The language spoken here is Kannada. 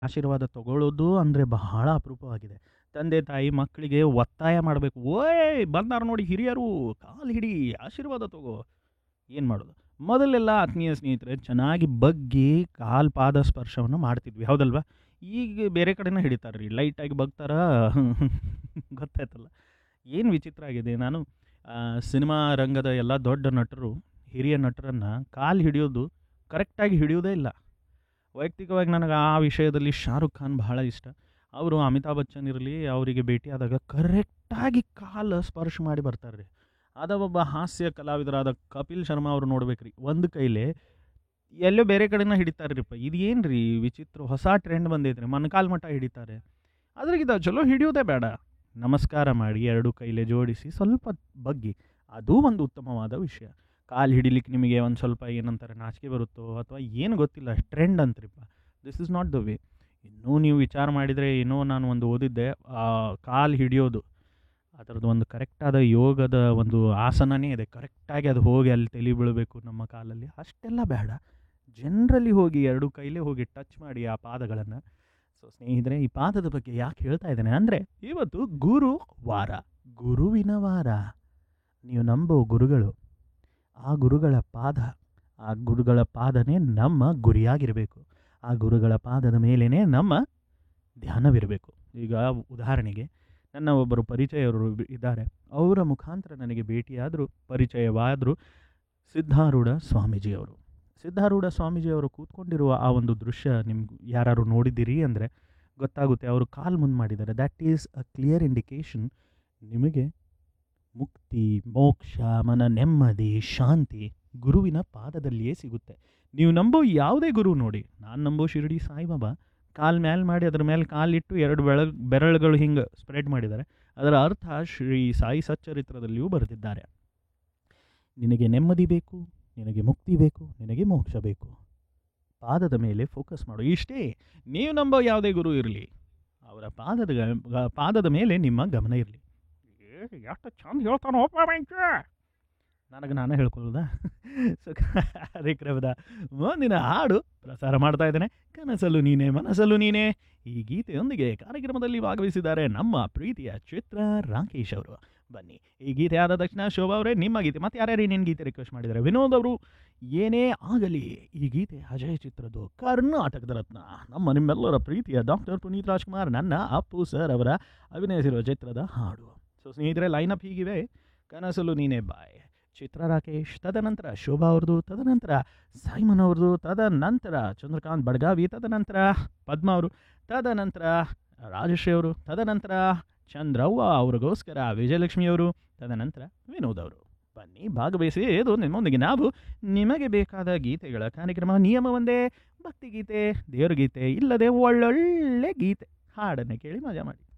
ಆಶೀರ್ವಾದ ತಗೊಳ್ಳೋದು ಅಂದರೆ ಬಹಳ ಅಪರೂಪವಾಗಿದೆ ತಂದೆ ತಾಯಿ ಮಕ್ಕಳಿಗೆ ಒತ್ತಾಯ ಮಾಡಬೇಕು ಓಯ್ ಬಂದಾರ ನೋಡಿ ಹಿರಿಯರು ಕಾಲು ಹಿಡಿ ಆಶೀರ್ವಾದ ತಗೋ ಏನು ಮಾಡೋದು ಮೊದಲೆಲ್ಲ ಆತ್ಮೀಯ ಸ್ನೇಹಿತರೆ ಚೆನ್ನಾಗಿ ಬಗ್ಗಿ ಕಾಲು ಪಾದ ಸ್ಪರ್ಶವನ್ನು ಮಾಡ್ತಿದ್ವಿ ಹೌದಲ್ವಾ ಈಗ ಬೇರೆ ಕಡೆನೇ ಹಿಡಿತಾರೆ ರೀ ಲೈಟಾಗಿ ಬಗ್ತಾರ ಗೊತ್ತಾಯ್ತಲ್ಲ ಏನು ವಿಚಿತ್ರ ಆಗಿದೆ ನಾನು ಆ, ಸಿನಿಮಾ ರಂಗದ ಎಲ್ಲ ದೊಡ್ಡ ನಟರು ಹಿರಿಯ ನಟರನ್ನು ಕಾಲು ಹಿಡಿಯೋದು ಕರೆಕ್ಟಾಗಿ ಹಿಡಿಯೋದೇ ಇಲ್ಲ ವೈಯಕ್ತಿಕವಾಗಿ ನನಗೆ ಆ ವಿಷಯದಲ್ಲಿ ಶಾರುಖ್ ಖಾನ್ ಬಹಳ ಇಷ್ಟ ಅವರು ಅಮಿತಾಬ್ ಬಚ್ಚನ್ ಇರಲಿ ಅವರಿಗೆ ಭೇಟಿಯಾದಾಗ ಕರೆಕ್ಟಾಗಿ ಕಾಲು ಸ್ಪರ್ಶ ಮಾಡಿ ಬರ್ತಾರೆ ರೀ ಅದ ಒಬ್ಬ ಹಾಸ್ಯ ಕಲಾವಿದರಾದ ಕಪಿಲ್ ಶರ್ಮಾ ಅವರು ನೋಡ್ಬೇಕ್ರಿ ಒಂದು ಕೈಲೇ ಎಲ್ಲೋ ಬೇರೆ ಕಡೆನ ಹಿಡಿತಾರೆ ರೀಪ್ಪ ಇದು ಏನು ರೀ ವಿಚಿತ್ರ ಹೊಸ ಟ್ರೆಂಡ್ ಬಂದೈತೆ ರೀ ಮೊಣಕಾಲು ಮಠ ಹಿಡಿತಾರೆ ಅದ್ರಾಗಿದ್ದ ಚಲೋ ಹಿಡಿಯೋದೇ ಬೇಡ ನಮಸ್ಕಾರ ಮಾಡಿ ಎರಡು ಕೈಲೇ ಜೋಡಿಸಿ ಸ್ವಲ್ಪ ಬಗ್ಗಿ ಅದೂ ಒಂದು ಉತ್ತಮವಾದ ವಿಷಯ ಕಾಲು ಹಿಡಿಲಿಕ್ಕೆ ನಿಮಗೆ ಒಂದು ಸ್ವಲ್ಪ ಏನಂತಾರೆ ನಾಚಿಕೆ ಬರುತ್ತೋ ಅಥವಾ ಏನು ಗೊತ್ತಿಲ್ಲ ಟ್ರೆಂಡ್ ಅಂತ್ರಿಪ್ಪ this is not the way ಇನ್ನೂ ನೀವು ವಿಚಾರ ಮಾಡಿದರೆ ಏನೋ ನಾನು ಒಂದು ಓದಿದ್ದೆ ಕಾಲು ಹಿಡಿಯೋದು ಅದರದ್ದು ಒಂದು ಕರೆಕ್ಟಾದ ಯೋಗದ ಒಂದು ಆಸನನೇ ಇದೆ ಕರೆಕ್ಟಾಗಿ ಅದು ಹೋಗಿ ಅಲ್ಲಿ ತಲೆ ಬೀಳಬೇಕು ನಮ್ಮ ಕಾಲಲ್ಲಿ ಅಷ್ಟೆಲ್ಲ ಬೇಡ ಜನರಲಿ ಹೋಗಿ ಎರಡು ಕೈಲೇ ಹೋಗಿ ಟಚ್ ಮಾಡಿ ಆ ಪಾದಗಳನ್ನು ಸೊ ಸ್ನೇಹಿತರೆ ಈ ಪಾದದ ಬಗ್ಗೆ ಯಾಕೆ ಹೇಳ್ತಾ ಇದ್ದೇನೆ ಅಂದರೆ ಇವತ್ತು ಗುರು ವಾರ ಗುರುವಿನ ವಾರ ನೀವು ನಂಬೋ ಗುರುಗಳು ಆ ಗುರುಗಳ ಪಾದ ಆ ಗುರುಗಳ ಪಾದನೇ ನಮ್ಮ ಗುರಿಯಾಗಿರಬೇಕು ಆ ಗುರುಗಳ ಪಾದದ ಮೇಲೇ ನಮ್ಮ ಧ್ಯಾನವಿರಬೇಕು ಈಗ ಉದಾಹರಣೆಗೆ ನನ್ನ ಒಬ್ಬರು ಪರಿಚಯವರು ಇದ್ದಾರೆ ಅವರ ಮುಖಾಂತರ ನನಗೆ ಭೇಟಿಯಾದರು ಪರಿಚಯವಾದರು ಸಿದ್ಧಾರೂಢ ಸ್ವಾಮೀಜಿಯವರು ಸಿದ್ಧಾರೂಢ ಸ್ವಾಮೀಜಿಯವರು ಕೂತ್ಕೊಂಡಿರುವ ಆ ಒಂದು ದೃಶ್ಯ ನಿಮ್ಗೆ ಯಾರು ನೋಡಿದ್ದೀರಿ ಅಂದರೆ ಗೊತ್ತಾಗುತ್ತೆ ಅವರು ಕಾಲು ಮುಂದೆ ಮಾಡಿದ್ದಾರೆ that is a clear indication ನಿಮಗೆ ಮುಕ್ತಿ ಮೋಕ್ಷ ಮನ ನೆಮ್ಮದಿ ಶಾಂತಿ ಗುರುವಿನ ಪಾದದಲ್ಲಿಯೇ ಸಿಗುತ್ತೆ ನೀವು ನಂಬೋ ಯಾವುದೇ ಗುರು ನೋಡಿ ನಾನು ನಂಬೋ ಶಿರಡಿ ಸಾಯಿಬಾಬಾ ಕಾಲು ಮ್ಯಾಲೆ ಮಾಡಿ ಅದ್ರ ಮೇಲೆ ಕಾಲಿಟ್ಟು ಎರಡು ಬೆಳ ಬೆರಳುಗಳು ಹಿಂಗೆ ಸ್ಪ್ರೆಡ್ ಮಾಡಿದ್ದಾರೆ ಅದರ ಅರ್ಥ ಶ್ರೀ ಸಾಯಿ ಸಚ್ಚರಿತ್ರದಲ್ಲಿಯೂ ಬರೆದಿದ್ದಾರೆ ನಿನಗೆ ನೆಮ್ಮದಿ ಬೇಕು ನಿನಗೆ ಮುಕ್ತಿ ಬೇಕು ನಿನಗೆ ಮೋಕ್ಷ ಬೇಕು ಪಾದದ ಮೇಲೆ ಫೋಕಸ್ ಮಾಡು ಇಷ್ಟೇ ನೀವು ನಂಬೋ ಯಾವುದೇ ಗುರು ಇರಲಿ ಅವರ ಪಾದದ ಗ- ಪಾದದ ಮೇಲೆ ನಿಮ್ಮ ಗಮನ ಇರಲಿ ಎಷ್ಟು ಚಂದ ಹೇಳ್ತಾನೋ ನನಗೆ ನಾನೇ ಹೇಳ್ಕೊಳ್ಳೋದಾ ಸೊ ಕಾರ್ಯಕ್ರಮದ ಮುಂದಿನ ಹಾಡು ಪ್ರಸಾರ ಮಾಡ್ತಾ ಇದ್ದೇನೆ ಕನಸಲು ನೀನೆ ಮನಸ್ಸಲ್ಲೂ ನೀನೆ ಈ ಗೀತೆಯೊಂದಿಗೆ ಕಾರ್ಯಕ್ರಮದಲ್ಲಿ ಭಾಗವಹಿಸಿದ್ದಾರೆ ನಮ್ಮ ಪ್ರೀತಿಯ ಚಿತ್ರ ರಾಕೇಶ್ ಅವರು ಬನ್ನಿ ಈ ಗೀತೆ ಆದ ತಕ್ಷಣ ಶೋಭಾ ಅವರೇ ನಿಮ್ಮ ಗೀತೆ ಮತ್ತೆ ಯಾರ್ಯಾರು ಏನೇನು ಗೀತೆ ರಿಕ್ವೆಸ್ಟ್ ಮಾಡಿದ್ದಾರೆ ವಿನೋದ್ ಅವರು ಏನೇ ಆಗಲಿ ಈ ಗೀತೆ ಅಜಯ್ ಚಿತ್ರದ್ದು ಕರ್ನಾಟಕದ ರತ್ನ ನಮ್ಮ ನಿಮ್ಮೆಲ್ಲರ ಪ್ರೀತಿಯ ಡಾಕ್ಟರ್ ಪುನೀತ್ ರಾಜ್ಕುಮಾರ್ ನನ್ನ ಅಪ್ಪು ಸರ್ ಅವರ ಅಭಿನಯಿಸಿರುವ ಚಿತ್ರದ ಹಾಡು ಸೊ ಸ್ನೇಹಿತರೆ ಲೈನಪ್ ಹೀಗಿವೆ ಕನಸಲು ನೀನೇ ಬಾಯ್ ಚಿತ್ರ ರಾಕೇಶ್ ತದನಂತರ ಶೋಭಾ ಅವ್ರದ್ದು ತದನಂತರ ಸೈಮನ್ ಅವ್ರದ್ದು ತದನಂತರ ಚಂದ್ರಕಾಂತ್ ಬಡ್ಗಾವಿ ತದನಂತರ ಪದ್ಮ ಅವರು ತದನಂತರ ರಾಜಶ್ರೀ ಅವರು ತದನಂತರ ಚಂದ್ರವ್ವ ಅವ್ರಿಗೋಸ್ಕರ ವಿಜಯಲಕ್ಷ್ಮಿ ಅವರು ತದನಂತರ ವಿನೋದ್ ಅವರು ಬನ್ನಿ ಭಾಗವಹಿಸಿ ಇದು ನಿಮ್ಮೊಂದಿಗೆ ನಾವು ನಿಮಗೆ ಬೇಕಾದ ಗೀತೆಗಳ ಕಾರ್ಯಕ್ರಮ ನಿಯಮ ಒಂದೇ ಭಕ್ತಿಗೀತೆ ದೇವ್ರ ಗೀತೆ ಇಲ್ಲದೆ ಒಳ್ಳೊಳ್ಳೆ ಗೀತೆ ಹಾಡನ್ನು ಕೇಳಿ ಮಜಾ ಮಾಡಿ